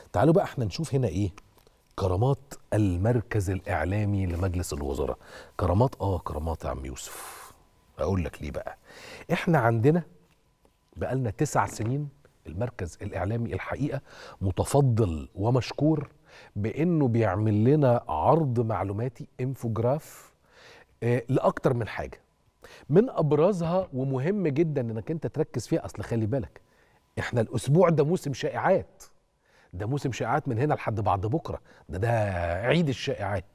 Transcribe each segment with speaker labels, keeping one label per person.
Speaker 1: تعالوا بقى احنا نشوف هنا ايه كرامات المركز الاعلامي لمجلس الوزراء كرامات اه كرامات يا عم يوسف اقول لك ليه بقى احنا عندنا بقالنا تسع سنين المركز الاعلامي الحقيقه متفضل ومشكور بانه بيعمل لنا عرض معلوماتي انفوجراف آه لاكتر من حاجه من ابرزها ومهم جدا انك انت تركز فيها اصل خلي بالك احنا الاسبوع ده موسم شائعات ده موسم شائعات من هنا لحد بعد بكره ده ده عيد الشائعات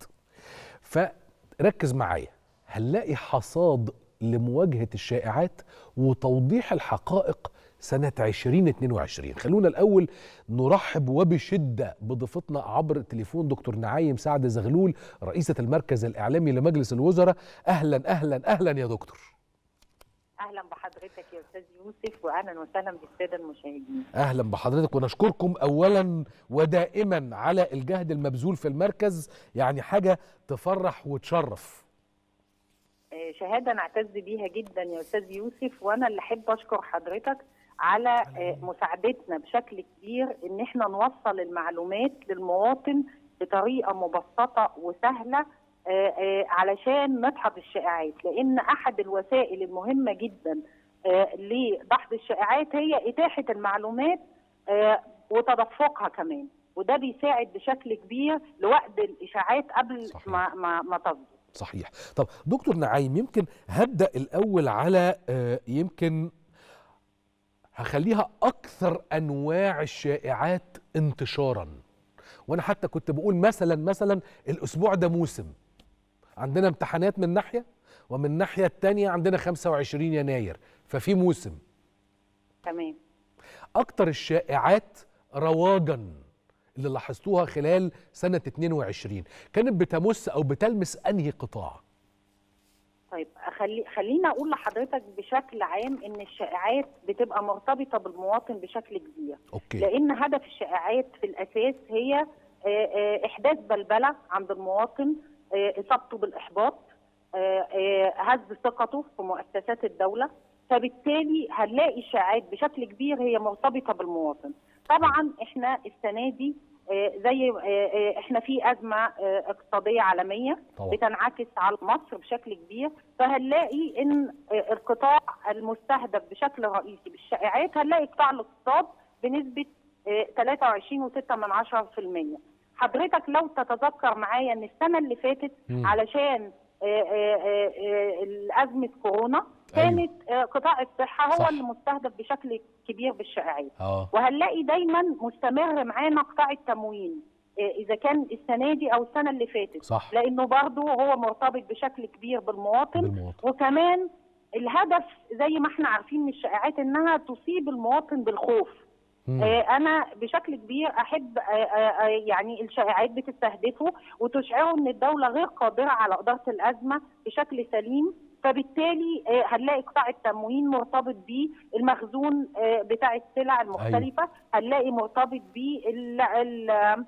Speaker 1: فركز معايا هنلاقي حصاد لمواجهه الشائعات وتوضيح الحقائق سنة 2022 خلونا الأول نرحب وبشدة بضيفتنا عبر التليفون دكتور نعايم سعد زغلول رئيسة المركز الإعلامي لمجلس الوزراء أهلا أهلا أهلا يا دكتور
Speaker 2: اهلا بحضرتك يا استاذ يوسف واهلا وسهلا بالساده المشاهدين
Speaker 1: اهلا بحضرتك ونشكركم اولا ودائما على الجهد المبذول في المركز يعني حاجه تفرح وتشرف
Speaker 2: آه، شهاده نعتز بيها جدا يا استاذ يوسف وانا اللي احب اشكر حضرتك على آه، مساعدتنا بشكل كبير ان احنا نوصل المعلومات للمواطن بطريقه مبسطه وسهله آه، آه، علشان ندحض الشائعات لان احد الوسائل المهمه جدا آه، لدحض الشائعات هي اتاحه المعلومات آه، وتدفقها كمان وده بيساعد بشكل كبير لوقت الاشاعات قبل
Speaker 1: صحيح.
Speaker 2: ما ما ما تصدر
Speaker 1: صحيح طب دكتور نعيم يمكن هبدا الاول على آه، يمكن هخليها اكثر انواع الشائعات انتشارا وانا حتى كنت بقول مثلا مثلا الاسبوع ده موسم عندنا امتحانات من ناحيه ومن الناحيه الثانيه عندنا 25 يناير ففي موسم
Speaker 2: تمام
Speaker 1: اكتر الشائعات رواجا اللي لاحظتوها خلال سنه 22 كانت بتمس او بتلمس انهي قطاع
Speaker 2: طيب خلي خلينا اقول لحضرتك بشكل عام ان الشائعات بتبقى مرتبطه بالمواطن بشكل كبير
Speaker 1: اوكي
Speaker 2: لان هدف الشائعات في الاساس هي آه، آه، احداث بلبله عند المواطن آه، اصابته بالاحباط آه، آه، هز ثقته في مؤسسات الدوله فبالتالي هنلاقي الشائعات بشكل كبير هي مرتبطه بالمواطن طبعا احنا السنه دي آه، زي آه، آه، احنا في ازمه آه، اقتصاديه عالميه
Speaker 1: طبعا
Speaker 2: بتنعكس على مصر بشكل كبير فهنلاقي ان آه، القطاع المستهدف بشكل رئيسي بالشائعات هنلاقي قطاع الاقتصاد بنسبه آه، 23.6 من 10% حضرتك لو تتذكر معايا ان السنه اللي فاتت
Speaker 1: مم.
Speaker 2: علشان آه، آه، آه، آه، ازمه كورونا كانت آه، قطاع الصحه هو
Speaker 1: صح.
Speaker 2: اللي مستهدف بشكل كبير بالشائعات
Speaker 1: اه
Speaker 2: وهنلاقي دايما مستمر معانا قطاع التموين آه، اذا كان السنه دي او السنه اللي فاتت
Speaker 1: صح
Speaker 2: لانه برضه هو مرتبط بشكل كبير بالمواطن
Speaker 1: بالمواطن
Speaker 2: وكمان الهدف زي ما احنا عارفين من الشائعات انها تصيب المواطن بالخوف
Speaker 1: مم.
Speaker 2: آه، انا بشكل كبير احب آه، آه، آه، يعني الشائعات بتستهدفه وتشعره ان الدوله غير قادره على اداره الازمه بشكل سليم فبالتالي آه، هنلاقي قطاع التموين مرتبط بيه المخزون آه، بتاع السلع المختلفه هنلاقي مرتبط بيه ال- ال-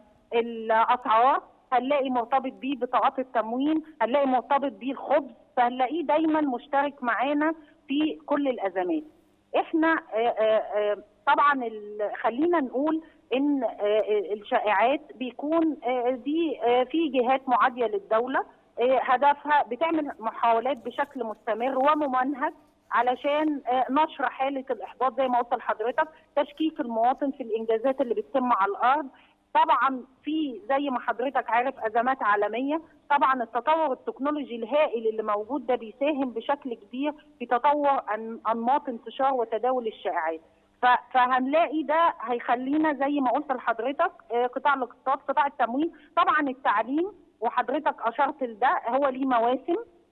Speaker 2: الاسعار هنلاقي مرتبط بيه بطاقات التموين هنلاقي مرتبط بيه الخبز فهنلاقيه دايما مشترك معانا في كل الازمات احنا آه، آه، آه، طبعا ال- خلينا نقول ان آه، الشائعات بيكون آه، دي آه، في جهات معاديه للدوله آه، هدفها بتعمل محاولات بشكل مستمر وممنهج علشان آه، نشر حاله الاحباط زي ما قلت لحضرتك تشكيك المواطن في الانجازات اللي بتتم على الارض طبعا في زي ما حضرتك عارف ازمات عالميه طبعا التطور التكنولوجي الهائل اللي موجود ده بيساهم بشكل كبير في تطور أن- انماط انتشار وتداول الشائعات ف- فهنلاقي ده هيخلينا زي ما قلت لحضرتك آه، قطاع الاقتصاد قطاع التموين طبعا التعليم وحضرتك اشرت لده هو ليه مواسم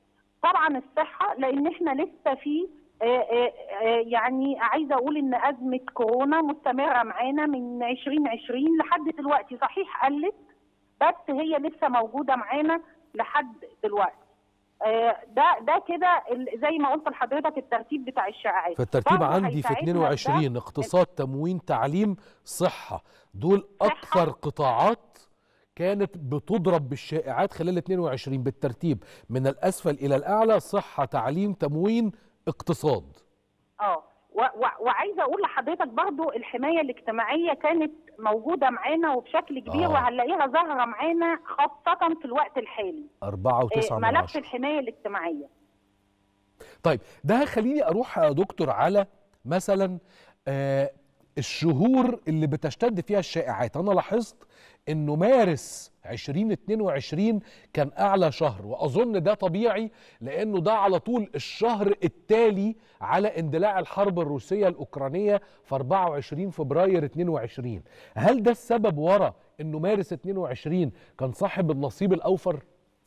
Speaker 2: طبعا الصحه لان احنا لسه في آه، آه، آه، يعني عايزه اقول ان ازمه كورونا مستمره معانا من 2020 لحد دلوقتي صحيح قلت بس هي لسه موجوده معانا لحد دلوقتي آه، ده ده كده ال- زي ما قلت لحضرتك الترتيب بتاع الشائعات
Speaker 1: فالترتيب
Speaker 2: برضه
Speaker 1: عندي في
Speaker 2: هيساعدنا في ده
Speaker 1: 22 اقتصاد تموين تعليم صحة دول
Speaker 2: صحة.
Speaker 1: أكثر قطاعات كانت بتضرب بالشائعات خلال 22 بالترتيب من الأسفل إلى الأعلى صحة تعليم تموين اقتصاد
Speaker 2: اه و- و- وعايزه اقول لحضرتك برضو الحمايه الاجتماعيه كانت موجوده معانا وبشكل كبير
Speaker 1: آه.
Speaker 2: وهنلاقيها ظاهره معانا خاصه في الوقت الحالي
Speaker 1: أربعة
Speaker 2: آه،
Speaker 1: وتسعة من
Speaker 2: ملف
Speaker 1: عشرة
Speaker 2: الحمايه الاجتماعيه
Speaker 1: طيب ده هيخليني اروح يا دكتور على مثلا آه الشهور اللي بتشتد فيها الشائعات انا لاحظت انه مارس 2022 كان اعلى شهر واظن ده طبيعي لانه ده على طول الشهر التالي على اندلاع الحرب الروسيه الاوكرانيه في 24 فبراير 22 هل ده السبب ورا انه مارس 22 كان صاحب النصيب الاوفر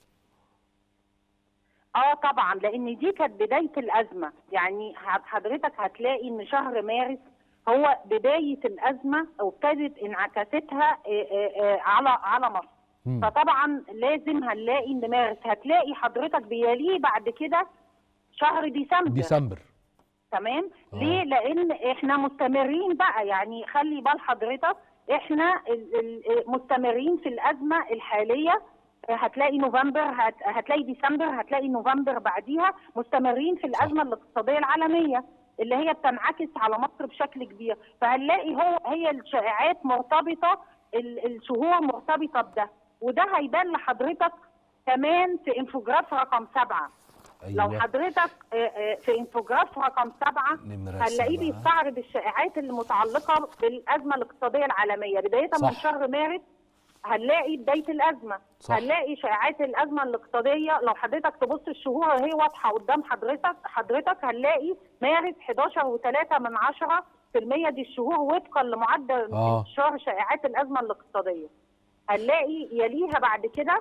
Speaker 2: اه طبعا لان دي كانت بدايه الازمه يعني ح- حضرتك هتلاقي ان شهر مارس هو بدايه الازمه وابتدت انعكاستها آه، آه، آه، على على مصر
Speaker 1: مم.
Speaker 2: فطبعا لازم هنلاقي ان مارس هتلاقي حضرتك بيليه بعد كده شهر ديسمبر
Speaker 1: ديسمبر
Speaker 2: تمام
Speaker 1: آه.
Speaker 2: ليه لان احنا مستمرين بقى يعني خلي بال حضرتك احنا ال- ال- مستمرين في الازمه الحاليه هتلاقي نوفمبر هت... هتلاقي ديسمبر هتلاقي نوفمبر بعديها مستمرين في الازمه الاقتصاديه العالميه اللي هي بتنعكس على مصر بشكل كبير فهنلاقي هو هي الشائعات مرتبطه ال- الشهور مرتبطه بده وده هيبان لحضرتك كمان في انفوجراف رقم سبعه لو حضرتك آه، آه، في انفوجراف رقم سبعه
Speaker 1: نمرة
Speaker 2: هنلاقيه
Speaker 1: سبعة.
Speaker 2: بيستعرض الشائعات المتعلقه بالازمه الاقتصاديه العالميه بدايه من
Speaker 1: صح.
Speaker 2: شهر مارس هنلاقي بداية الأزمة
Speaker 1: صح.
Speaker 2: هنلاقي شائعات الأزمة الاقتصادية لو حضرتك تبص الشهور هي واضحة قدام حضرتك حضرتك هنلاقي مارس 11 و3 من 10 في المية دي الشهور وفقا لمعدل
Speaker 1: آه.
Speaker 2: انتشار شائعات الأزمة الاقتصادية هنلاقي يليها بعد كده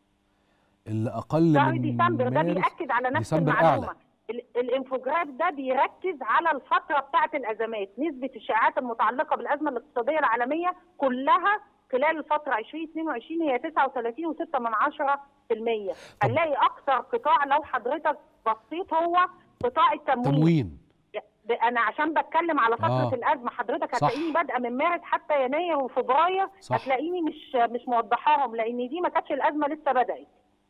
Speaker 1: اللي اقل
Speaker 2: شهر
Speaker 1: من
Speaker 2: ديسمبر ده
Speaker 1: مارس
Speaker 2: بيأكد على نفس
Speaker 1: ديسمبر
Speaker 2: المعلومة
Speaker 1: أعلى.
Speaker 2: ال- الانفوجراف ده بيركز على الفترة بتاعة الأزمات نسبة الشائعات المتعلقة بالأزمة الاقتصادية العالمية كلها خلال الفترة 2022 هي 39.6 من 10 في المية هنلاقي أكثر قطاع لو حضرتك بصيت هو قطاع التموين
Speaker 1: تموين
Speaker 2: ب- انا عشان بتكلم على فتره
Speaker 1: آه.
Speaker 2: آه. الازمه حضرتك
Speaker 1: صح.
Speaker 2: هتلاقيني بادئه من مارس حتى يناير وفبراير
Speaker 1: صح.
Speaker 2: هتلاقيني مش مش موضحاهم لان دي ما كانتش الازمه لسه بدات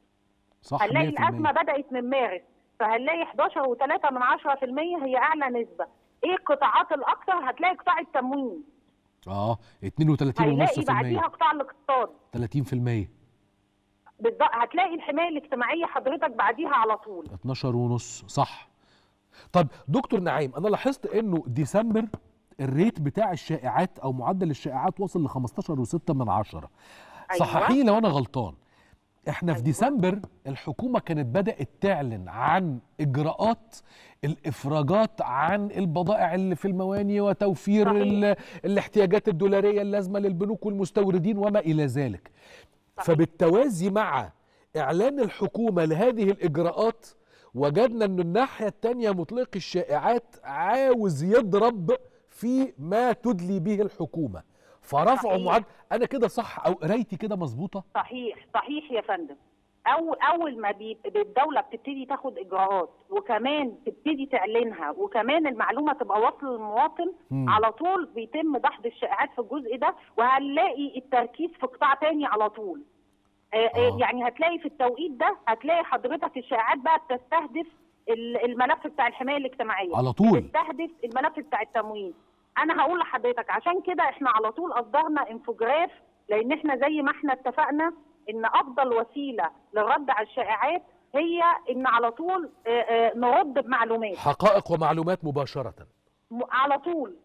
Speaker 1: صح
Speaker 2: هنلاقي
Speaker 1: 100%.
Speaker 2: الازمه بدات من مارس فهنلاقي 11 و3 من 10% هي اعلى نسبه ايه القطاعات الاكثر هتلاقي قطاع التموين
Speaker 1: اه 32 ونص
Speaker 2: هيلاقي
Speaker 1: في المية
Speaker 2: بعديها قطاع الاقتصاد
Speaker 1: 30 في المية
Speaker 2: بالظبط هتلاقي الحمايه الاجتماعيه حضرتك بعديها على طول
Speaker 1: 12 ونص صح طب دكتور نعيم انا لاحظت انه ديسمبر الريت بتاع الشائعات او معدل الشائعات وصل ل 15 و6 من عشرة
Speaker 2: أيوة.
Speaker 1: صححيني لو انا غلطان احنا في
Speaker 2: أيوة.
Speaker 1: ديسمبر الحكومه كانت بدات تعلن عن اجراءات الافراجات عن البضائع اللي في المواني وتوفير
Speaker 2: صحيح.
Speaker 1: ال- الاحتياجات الدولاريه اللازمه للبنوك والمستوردين وما الى ذلك
Speaker 2: صحيح.
Speaker 1: فبالتوازي مع اعلان الحكومه لهذه الاجراءات وجدنا ان الناحيه الثانيه مطلق الشائعات عاوز يضرب في ما تدلي به الحكومه فرفعوا
Speaker 2: صحيح.
Speaker 1: معدل انا كده صح او قرايتي كده مظبوطه
Speaker 2: صحيح صحيح يا فندم أو أول ما بي- الدولة بتبتدي تاخد إجراءات وكمان تبتدي تعلنها وكمان المعلومة تبقى واصلة للمواطن
Speaker 1: مم.
Speaker 2: على طول بيتم دحض الشائعات في الجزء ده وهنلاقي التركيز في قطاع تاني على طول آه.
Speaker 1: آه.
Speaker 2: آه. يعني هتلاقي في التوقيت ده هتلاقي حضرتك الشائعات بقى بتستهدف ال- الملف بتاع الحماية الاجتماعية
Speaker 1: على طول.
Speaker 2: بتستهدف الملف بتاع التموين انا هقول لحضرتك عشان كده احنا على طول اصدرنا انفوجراف لان احنا زي ما احنا اتفقنا ان افضل وسيله للرد على الشائعات هي ان على طول آه، آه، نرد بمعلومات
Speaker 1: حقائق ومعلومات مباشره
Speaker 2: م- على طول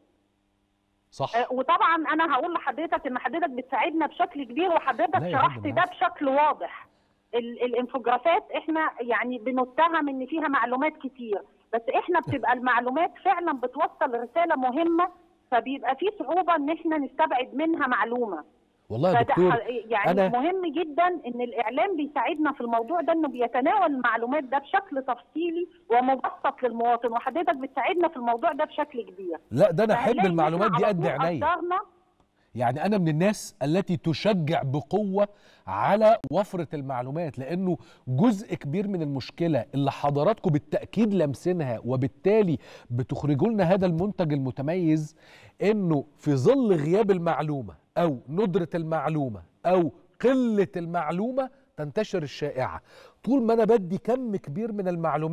Speaker 1: صح
Speaker 2: آه، وطبعا انا هقول لحضرتك ان حضرتك بتساعدنا بشكل كبير وحضرتك
Speaker 1: لا يا
Speaker 2: شرحت
Speaker 1: فندم،
Speaker 2: ده
Speaker 1: العفو.
Speaker 2: بشكل واضح ال- الانفوجرافات احنا يعني بنتهم ان فيها معلومات كتير بس احنا بتبقى المعلومات فعلا بتوصل رساله مهمه فبيبقى في صعوبه ان احنا نستبعد منها معلومه
Speaker 1: والله يا
Speaker 2: فده
Speaker 1: دكتور
Speaker 2: ح- يعني
Speaker 1: أنا-
Speaker 2: مهم جدا ان الاعلام بيساعدنا في الموضوع ده انه بيتناول المعلومات ده بشكل تفصيلي ومبسط للمواطن وحضرتك بتساعدنا في الموضوع ده بشكل كبير
Speaker 1: لا ده انا احب
Speaker 2: فهنلاقي إن
Speaker 1: المعلومات
Speaker 2: إحنا
Speaker 1: دي
Speaker 2: على
Speaker 1: قد
Speaker 2: طول
Speaker 1: عينيا
Speaker 2: أصدرنا
Speaker 1: يعني انا من الناس التي تشجع بقوه على وفره المعلومات لانه جزء كبير من المشكله اللي حضراتكم بالتاكيد لامسينها وبالتالي بتخرجوا لنا هذا المنتج المتميز انه في ظل غياب المعلومه او ندره المعلومه او قله المعلومه تنتشر الشائعه طول ما انا بدي كم كبير من المعلومات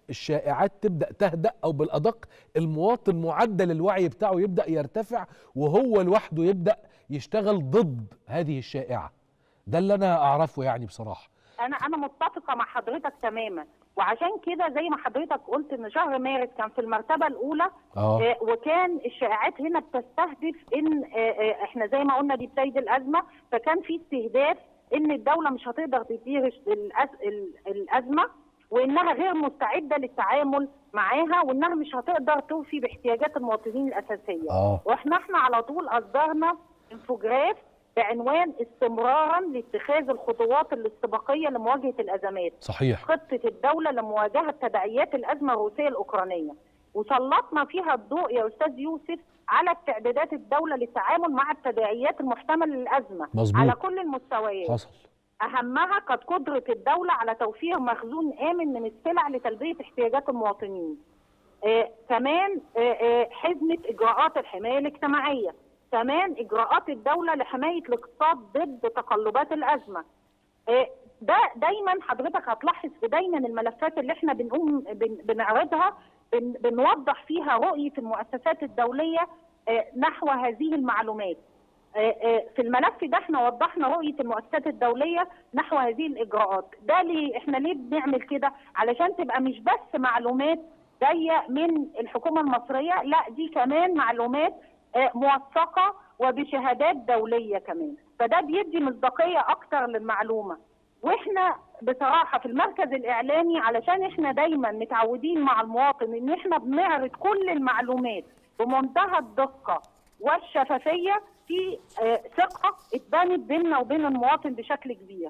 Speaker 1: الشائعات تبدا تهدا او بالادق المواطن معدل الوعي بتاعه يبدا يرتفع وهو لوحده يبدا يشتغل ضد هذه الشائعه ده اللي انا اعرفه يعني بصراحه
Speaker 2: انا انا متفقه مع حضرتك تماما وعشان كده زي ما حضرتك قلت ان شهر مارس كان في المرتبه الاولى
Speaker 1: اه
Speaker 2: آه، وكان الشائعات هنا بتستهدف ان آه، آه، احنا زي ما قلنا دي بدايه الازمه فكان في استهداف ان الدوله مش هتقدر تدير الأز- ال- الازمه وانها غير مستعده للتعامل معاها وانها مش هتقدر توفي باحتياجات المواطنين الاساسيه
Speaker 1: اه
Speaker 2: واحنا احنا على طول اصدرنا انفوجراف بعنوان استمرارا لاتخاذ الخطوات الاستباقيه لمواجهه الازمات
Speaker 1: صحيح
Speaker 2: خطه الدوله لمواجهه تداعيات الازمه الروسيه الاوكرانيه وسلطنا فيها الضوء يا استاذ يوسف على استعدادات الدوله للتعامل مع التداعيات المحتمله للازمه
Speaker 1: مظبوط.
Speaker 2: على كل المستويات
Speaker 1: حصل
Speaker 2: اهمها كانت قدره الدوله على توفير مخزون امن من السلع لتلبيه احتياجات المواطنين آه كمان آه آه حزمه اجراءات الحمايه الاجتماعيه كمان اجراءات الدوله لحمايه الاقتصاد ضد تقلبات الازمه آه ده دايما حضرتك هتلاحظ في دايما الملفات اللي احنا بنقوم بن بنعرضها بن بنوضح فيها رؤيه المؤسسات الدوليه آه نحو هذه المعلومات آه، آه، في الملف ده احنا وضحنا رؤيه المؤسسات الدوليه نحو هذه الاجراءات ده ليه احنا ليه بنعمل كده علشان تبقى مش بس معلومات جايه من الحكومه المصريه لا دي كمان معلومات آه، موثقه وبشهادات دوليه كمان فده بيدي مصداقيه اكتر للمعلومه واحنا بصراحه في المركز الاعلامي علشان احنا دايما متعودين مع المواطن ان احنا بنعرض كل المعلومات بمنتهى الدقه والشفافيه في آه، ثقه اتبنت بيننا وبين المواطن بشكل كبير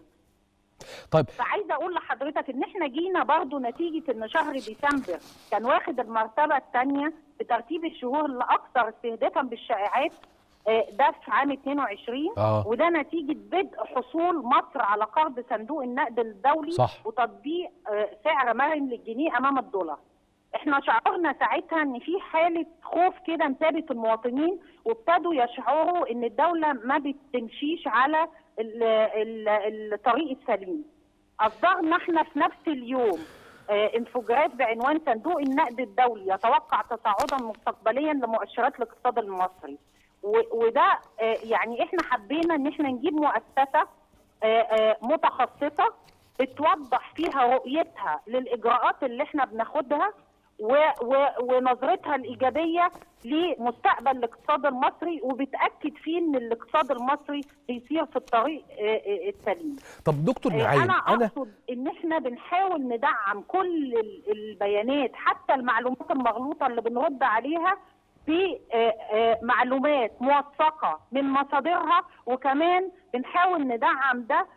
Speaker 1: طيب
Speaker 2: فعايزه اقول لحضرتك ان احنا جينا برضو نتيجه ان شهر ديسمبر كان واخد المرتبه الثانيه بترتيب الشهور الاكثر استهدافا بالشائعات آه، ده في عام 22
Speaker 1: اه
Speaker 2: وده نتيجه بدء حصول مصر على قرض صندوق النقد الدولي
Speaker 1: صح.
Speaker 2: وتطبيق آه، سعر مرن للجنيه امام الدولار. احنا شعرنا ساعتها ان في حاله خوف كده انتابت المواطنين وابتدوا يشعروا ان الدوله ما بتمشيش على ال- ال- الطريق السليم. اصدرنا احنا في نفس اليوم آه، انفجارات بعنوان صندوق النقد الدولي يتوقع تصاعدا مستقبليا لمؤشرات الاقتصاد المصري. و- وده آه، يعني احنا حبينا ان احنا نجيب مؤسسه آه، آه، متخصصه بتوضح فيها رؤيتها للاجراءات اللي احنا بناخدها و- و- ونظرتها الايجابيه لمستقبل الاقتصاد المصري وبتاكد فيه ان الاقتصاد المصري بيسير في الطريق آه، آه، السليم.
Speaker 1: طب دكتور
Speaker 2: آه،
Speaker 1: نعيم
Speaker 2: انا
Speaker 1: انا
Speaker 2: اقصد ان احنا بنحاول ندعم كل ال- البيانات حتى المعلومات المغلوطه اللي بنرد عليها بمعلومات موثقه من مصادرها وكمان بنحاول ندعم ده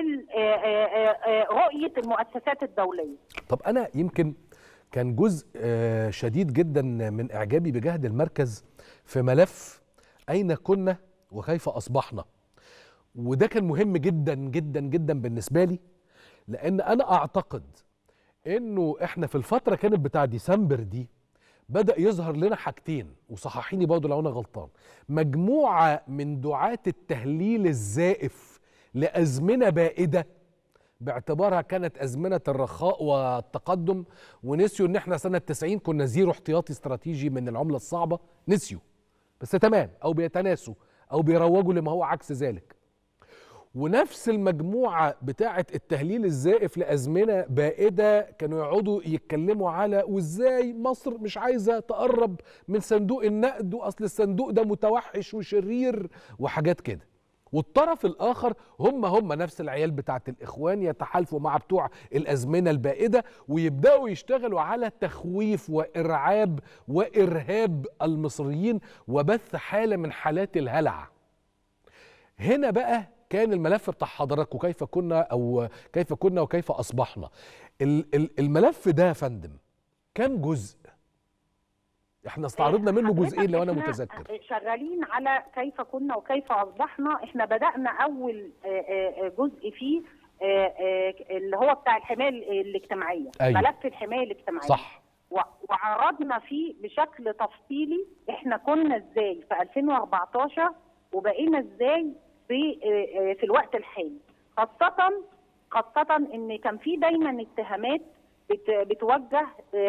Speaker 2: برؤيه المؤسسات الدوليه.
Speaker 1: طب انا يمكن كان جزء آه، شديد جدا من اعجابي بجهد المركز في ملف اين كنا وكيف اصبحنا وده كان مهم جدا جدا جدا بالنسبه لي لان انا اعتقد انه احنا في الفتره كانت بتاع ديسمبر دي بدا يظهر لنا حاجتين وصححيني برضه لو انا غلطان مجموعه من دعاه التهليل الزائف لازمنه بائده باعتبارها كانت أزمنة الرخاء والتقدم ونسيوا إن إحنا سنة 90 كنا زيرو احتياطي استراتيجي من العملة الصعبة نسيوا بس تمام أو بيتناسوا أو بيروجوا لما هو عكس ذلك ونفس المجموعة بتاعة التهليل الزائف لأزمنة بائدة كانوا يقعدوا يتكلموا على وإزاي مصر مش عايزة تقرب من صندوق النقد وأصل الصندوق ده متوحش وشرير وحاجات كده والطرف الآخر هم هم نفس العيال بتاعة الإخوان يتحالفوا مع بتوع الأزمنة البائدة ويبدأوا يشتغلوا على تخويف وإرعاب وإرهاب المصريين وبث حالة من حالات الهلع هنا بقى كان الملف بتاع حضرتك وكيف كنا او كيف كنا وكيف اصبحنا ال- ال- الملف ده يا فندم كام جزء احنا استعرضنا منه
Speaker 2: حضرتك
Speaker 1: جزئين لو انا
Speaker 2: إحنا
Speaker 1: متذكر
Speaker 2: شغالين على كيف كنا وكيف اصبحنا احنا بدانا اول آه، آه، جزء فيه آه، آه، اللي هو بتاع الحمايه الاجتماعيه
Speaker 1: أيوة.
Speaker 2: ملف الحمايه الاجتماعيه
Speaker 1: صح
Speaker 2: و- وعرضنا فيه بشكل تفصيلي احنا كنا ازاي في 2014 وبقينا ازاي في آه، آه، في الوقت الحالي خاصة خاصة ان كان في دايما اتهامات بت- بتوجه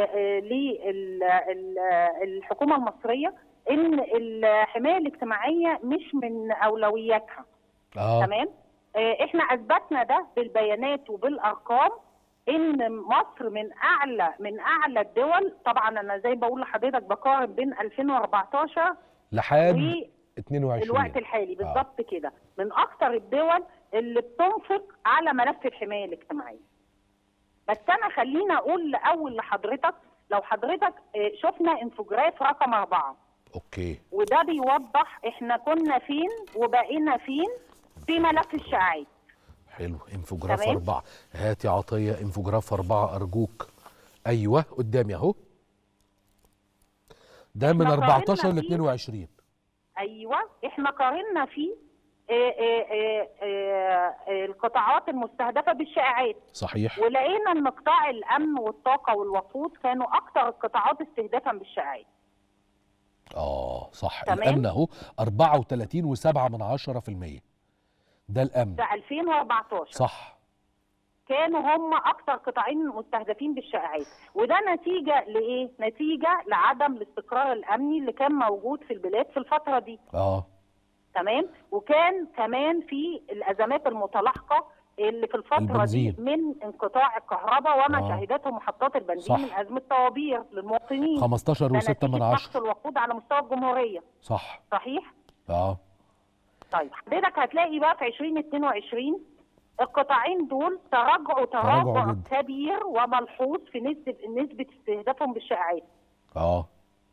Speaker 2: للحكومه المصريه ان الحمايه الاجتماعيه مش من اولوياتها
Speaker 1: اه
Speaker 2: تمام آه، احنا اثبتنا ده بالبيانات وبالارقام ان مصر من اعلى من اعلى الدول طبعا انا زي بقول لحضرتك بقارن بين 2014
Speaker 1: لحد 22
Speaker 2: والوقت الحالي بالظبط كده من اكثر الدول اللي بتنفق على ملف الحمايه الاجتماعيه بس انا خليني اقول الاول لحضرتك لو حضرتك آه، شفنا انفوجراف رقم اربعه
Speaker 1: اوكي
Speaker 2: وده بيوضح احنا كنا فين وبقينا فين في ملف الشائعات
Speaker 1: حلو انفوجراف
Speaker 2: تمام.
Speaker 1: أربعة هاتي عطية انفوجراف أربعة أرجوك أيوه قدامي أهو ده من
Speaker 2: إحنا
Speaker 1: 14 ل
Speaker 2: قارنا فيه.
Speaker 1: 22
Speaker 2: ايوه احنا قارنا فيه آه، آه، آه، آه، آه، القطاعات المستهدفه بالشائعات
Speaker 1: صحيح
Speaker 2: ولقينا ان قطاع الامن والطاقه والوقود كانوا اكثر القطاعات استهدافا بالشائعات
Speaker 1: اه صح
Speaker 2: تمام.
Speaker 1: الأمن أهو 34 و7 من 10 في المية ده الأمن
Speaker 2: في 2014
Speaker 1: صح
Speaker 2: كانوا هم اكثر قطاعين مستهدفين بالشائعات وده نتيجه لايه نتيجه لعدم الاستقرار الامني اللي كان موجود في البلاد في الفتره دي
Speaker 1: اه
Speaker 2: تمام وكان كمان في الازمات المتلاحقه اللي في الفتره
Speaker 1: البنزين.
Speaker 2: دي من انقطاع الكهرباء وما
Speaker 1: آه.
Speaker 2: شهدته محطات البنزين
Speaker 1: صح.
Speaker 2: من ازمه طوابير للمواطنين
Speaker 1: 15
Speaker 2: ده
Speaker 1: و6
Speaker 2: نتيجة
Speaker 1: من
Speaker 2: نقص
Speaker 1: 10
Speaker 2: الوقود على مستوى الجمهوريه
Speaker 1: صح
Speaker 2: صحيح
Speaker 1: اه
Speaker 2: طيب حضرتك هتلاقي بقى في 2022 القطاعين دول تراجعوا
Speaker 1: تراجعوا
Speaker 2: تراجع
Speaker 1: جدا.
Speaker 2: كبير وملحوظ في نسبه نسبه استهدافهم بالشائعات
Speaker 1: اه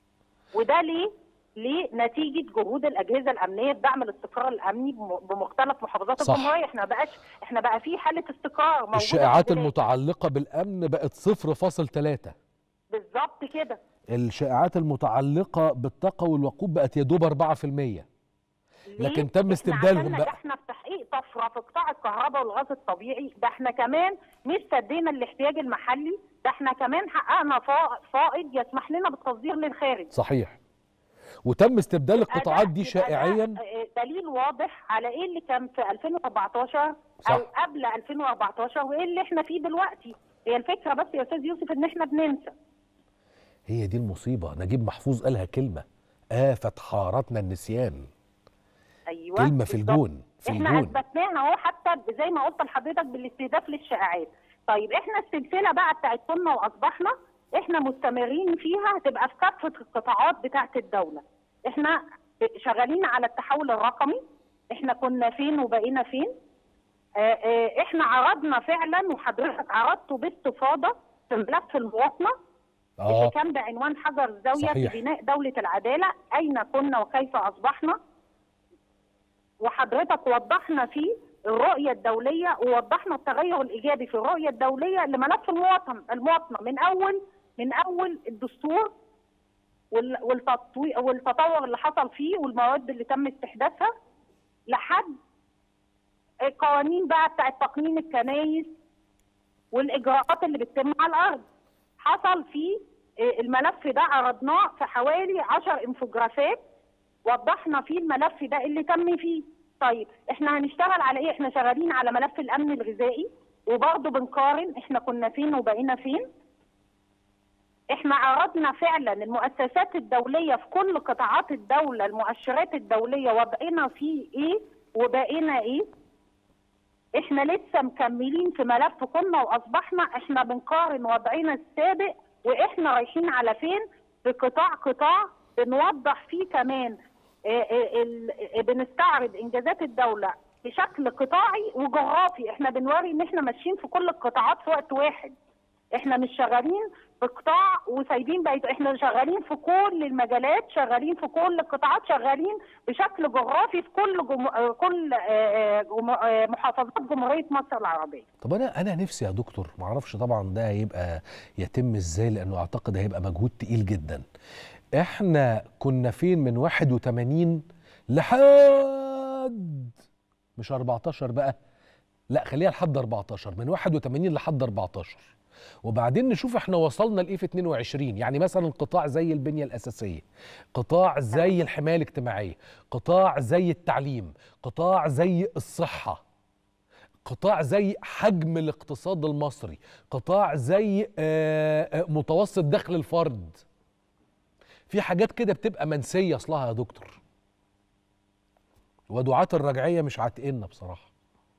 Speaker 2: وده ليه؟ ليه؟ نتيجه جهود الاجهزه الامنيه بدعم الاستقرار الامني بم- بمختلف محافظات
Speaker 1: صح.
Speaker 2: الجمهوريه، احنا بقاش احنا بقى في حاله استقرار موجوده
Speaker 1: الشائعات
Speaker 2: في البلاد.
Speaker 1: المتعلقة بالأمن بقت 0.3
Speaker 2: بالظبط كده
Speaker 1: الشائعات المتعلقة بالطاقة والوقود بقت يا دوب 4%
Speaker 2: ليه؟
Speaker 1: لكن تم
Speaker 2: إحنا
Speaker 1: استبدالهم
Speaker 2: عشان
Speaker 1: بقى.
Speaker 2: نجحنا في تحقيق طفره في قطاع الكهرباء والغاز الطبيعي ده احنا كمان مش سدينا الاحتياج المحلي ده احنا كمان حققنا فا- فائض يسمح لنا بالتصدير للخارج
Speaker 1: صحيح وتم استبدال
Speaker 2: يبقى
Speaker 1: القطاعات
Speaker 2: ده-
Speaker 1: دي
Speaker 2: يبقى ده،
Speaker 1: شائعيا
Speaker 2: آه، دليل واضح على ايه اللي كان في 2014
Speaker 1: صح.
Speaker 2: او قبل 2014 وايه اللي احنا فيه دلوقتي هي الفكره بس يا استاذ يوسف ان احنا بننسى
Speaker 1: هي دي المصيبة نجيب محفوظ قالها كلمة آفة حارتنا النسيان
Speaker 2: ايوه
Speaker 1: كلمة في
Speaker 2: بالظبط.
Speaker 1: الجون في
Speaker 2: احنا
Speaker 1: الجون
Speaker 2: اثبتناها اهو حتى زي ما قلت لحضرتك بالاستهداف للشائعات طيب احنا السلسله بقى بتاعت كنا واصبحنا احنا مستمرين فيها هتبقى في كافه القطاعات بتاعت الدوله احنا شغالين على التحول الرقمي احنا كنا فين وبقينا فين آه، آه، احنا عرضنا فعلا وحضرتك عرضته باستفاضه في ملف المواطنه اللي
Speaker 1: اه
Speaker 2: كان بعنوان حجر الزاويه
Speaker 1: صحيح.
Speaker 2: في بناء دوله العداله اين كنا وكيف اصبحنا وحضرتك وضحنا فيه الرؤيه الدوليه ووضحنا التغير الايجابي في الرؤيه الدوليه لملف المواطن المواطنه من اول من اول الدستور وال- والتطوي- والتطور اللي حصل فيه والمواد اللي تم استحداثها لحد القوانين بقى بتاعت تقنين الكنايس والاجراءات اللي بتتم على الارض حصل فيه آه، الملف ده عرضناه في حوالي 10 انفوجرافات وضحنا فيه الملف ده اللي تم فيه طيب احنا هنشتغل على ايه احنا شغالين على ملف الامن الغذائي وبرضه بنقارن احنا كنا فين وبقينا فين احنا عرضنا فعلا المؤسسات الدوليه في كل قطاعات الدوله المؤشرات الدوليه وبقينا فيه ايه وبقينا ايه احنا لسه مكملين في ملف كنا واصبحنا احنا بنقارن وضعنا السابق واحنا رايحين على فين في قطاع قطاع بنوضح فيه كمان آه، آه، ال- آه، بنستعرض انجازات الدوله بشكل قطاعي وجغرافي احنا بنوري ان احنا ماشيين في كل القطاعات في وقت واحد احنا مش شغالين في قطاع وسايبين بقيت احنا شغالين في كل المجالات شغالين في كل القطاعات شغالين بشكل جغرافي في كل جم... آه، كل آه، آه، جم... آه، محافظات جمهوريه مصر العربيه
Speaker 1: طب انا انا نفسي يا دكتور ما اعرفش طبعا ده هيبقى يتم ازاي لانه اعتقد هيبقى مجهود تقيل جدا احنا كنا فين من 81 لحد مش 14 بقى لا خليها لحد 14 من 81 لحد 14 وبعدين نشوف احنا وصلنا لايه في 22 يعني مثلا قطاع زي البنيه الاساسيه قطاع زي الحمايه الاجتماعيه قطاع زي التعليم قطاع زي الصحه قطاع زي حجم الاقتصاد المصري قطاع زي آه، آه، متوسط دخل الفرد في حاجات كده بتبقى منسيه اصلها يا دكتور ودعاة الرجعيه مش عاتقنا بصراحه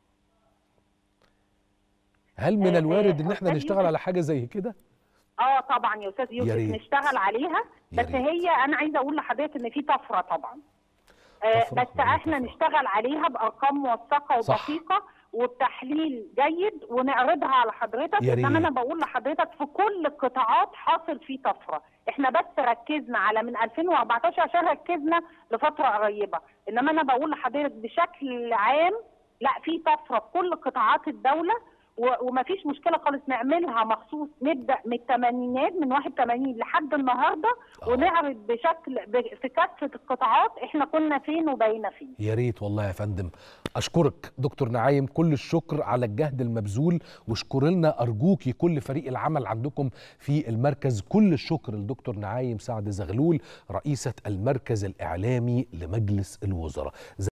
Speaker 1: هل من
Speaker 2: آه،
Speaker 1: الوارد
Speaker 2: آه،
Speaker 1: ان احنا
Speaker 2: أستاذ
Speaker 1: نشتغل
Speaker 2: يوسف.
Speaker 1: على حاجه زي كده
Speaker 2: اه طبعا يا استاذ يوسف
Speaker 1: ريت.
Speaker 2: نشتغل عليها
Speaker 1: يا
Speaker 2: بس
Speaker 1: ريت.
Speaker 2: هي انا عايزه اقول لحضرتك ان في طفره طبعا آه
Speaker 1: طفرة؟
Speaker 2: بس
Speaker 1: يعني
Speaker 2: احنا
Speaker 1: طفرة.
Speaker 2: نشتغل عليها بارقام موثقه
Speaker 1: صح.
Speaker 2: ودقيقه وبتحليل جيد ونعرضها على حضرتك
Speaker 1: يا
Speaker 2: انما
Speaker 1: ريت.
Speaker 2: انا بقول لحضرتك في كل القطاعات حاصل فيه طفره احنا بس ركزنا على من 2014 عشان ركزنا لفتره قريبه انما انا بقول لحضرتك بشكل عام لا في طفره في كل قطاعات الدوله و- ومفيش مشكله خالص نعملها مخصوص نبدا من الثمانينات من 81 لحد النهارده
Speaker 1: آه.
Speaker 2: ونعرض بشكل ب- في كافه القطاعات احنا كنا فين وبقينا فين
Speaker 1: يا ريت والله يا فندم اشكرك دكتور نعايم كل الشكر على الجهد المبذول واشكر لنا ارجوكي كل فريق العمل عندكم في المركز كل الشكر لدكتور نعايم سعد زغلول رئيسة المركز الاعلامي لمجلس الوزراء